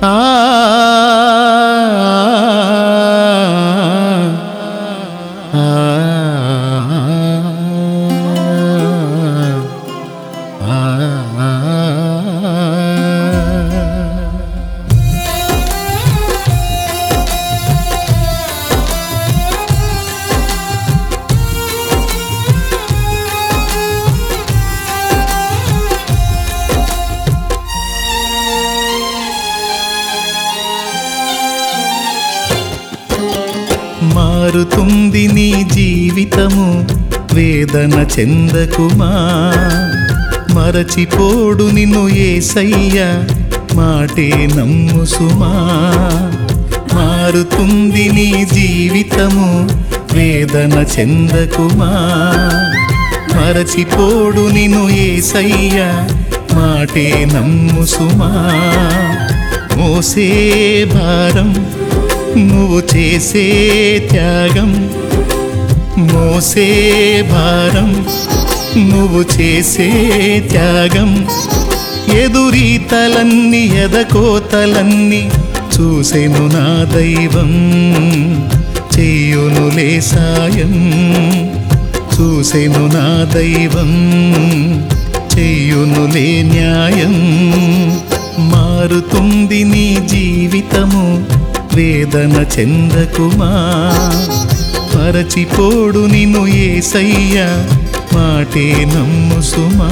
ఆ మారుతుంది నీ జీవితము వేదన చెందకుమా మరచిపోడు నిన్ను ఏసయ్య మాటే నమ్ము సుమా మారుతుంది నీ జీవితము వేదన చెందకుమా మరచిపోడు నిన్ను ఏసయ్య మాటే నమ్ము సుమా మోసే భారం నువ్వు చేసే త్యాగం మోసే భారం నువ్వు చేసే త్యాగం ఎదురీతలన్నీ ఎదకోతలన్నీ చూసెను నా దైవం చెయ్యునులే సాయం చూసెను నా దైవం చెయ్యునులే న్యాయం మారుతుంది నీ జీవితము వేదన చెందకుమా మరచిపోడు నిన్ను ఏసయ్య మాటే నమ్ము సుమా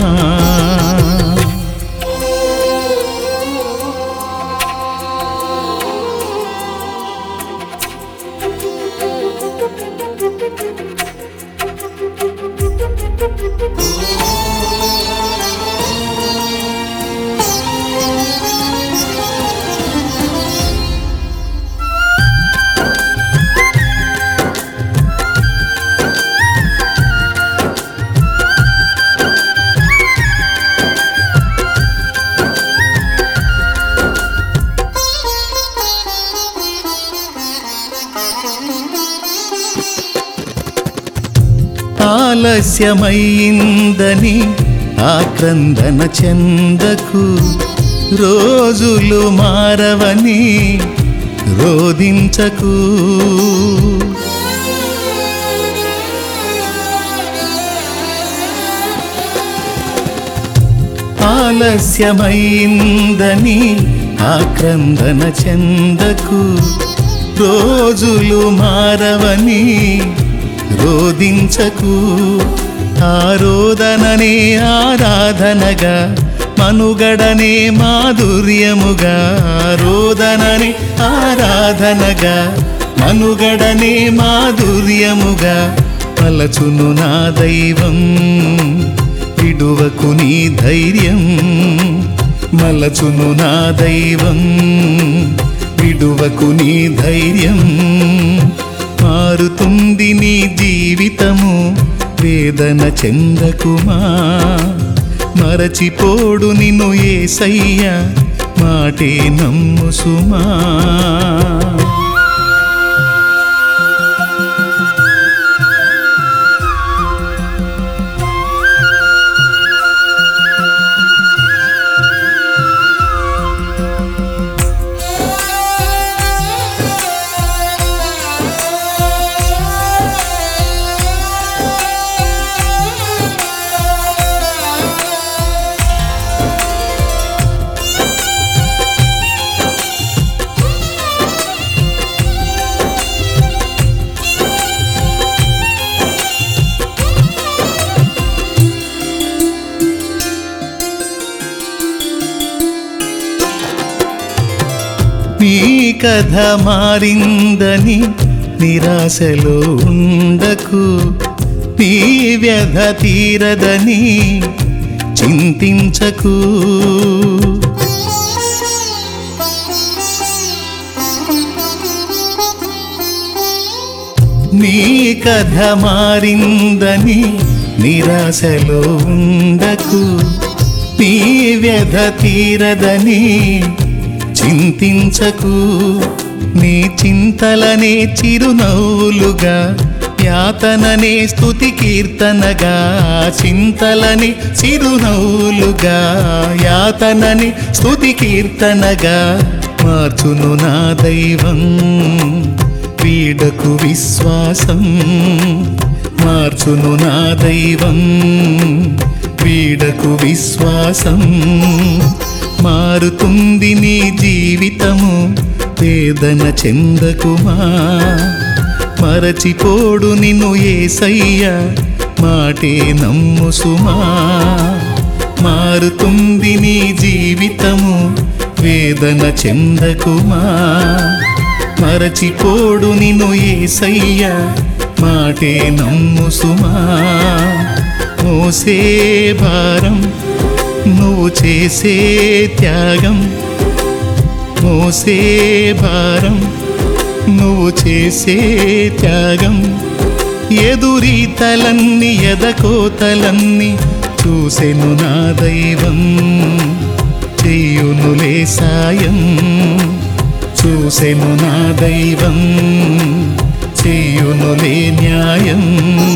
ఆలస్యమైందని ఆక్రందన చెందకు రోజులు మారవని రోధించకు ఆలస్యమైందని ఆక్రందన చెందకు రోజులు మారవని రోధించకు ఆరోదననే ఆరాధనగా మనుగడనే మాధుర్యముగా ఆరోదననే ఆరాధనగా మనుగడనే మాధుర్యముగా పలచును నా దైవం విడువకు నీ ధైర్యం మలచును నా దైవం విడువకు నీ ధైర్యం మారుతుంది నీ జీవితము వేదన చెందకుమా మరచిపోడు నిన్ను ఏసయ్య మాటే నమ్ము సుమా నీ కథ మారిందని నిరాశలో ఉండకు నీ వ్యధ తీరదని చింతించకు నీ కథ మారిందని నిరాశలో ఉండకు నీ వ్యధ తీరదని చింతించకు నీ చింతలనే చిరునవ్వులుగా యాతననే స్తుతి కీర్తనగా చింతలని చిరునవ్వులుగా యాతనని స్తుతి కీర్తనగా మార్చును నా దైవం వీడకు విశ్వాసం మార్చును నా దైవం వీడకు విశ్వాసం మారుతుంది నీ జీవితము వేదన చెందకుమా మరచిపోడు నిన్ను ఏసయ్య మాటే నమ్ము సుమా మారుతుంది నీ జీవితము వేదన చెందకుమా మరచిపోడు నిన్ను ఏసయ్య మాటే నమ్ము సుమా మోసే భారం నువ్వు చేసే త్యాగం మోసే భారం నువ్వు చేసే త్యాగం ఎదురీతలన్ని ఎదకోతలన్ని చూసెను నా దైవం చెయ్యునులే సాయం చూసెను నా దైవం చెయ్యునులే న్యాయం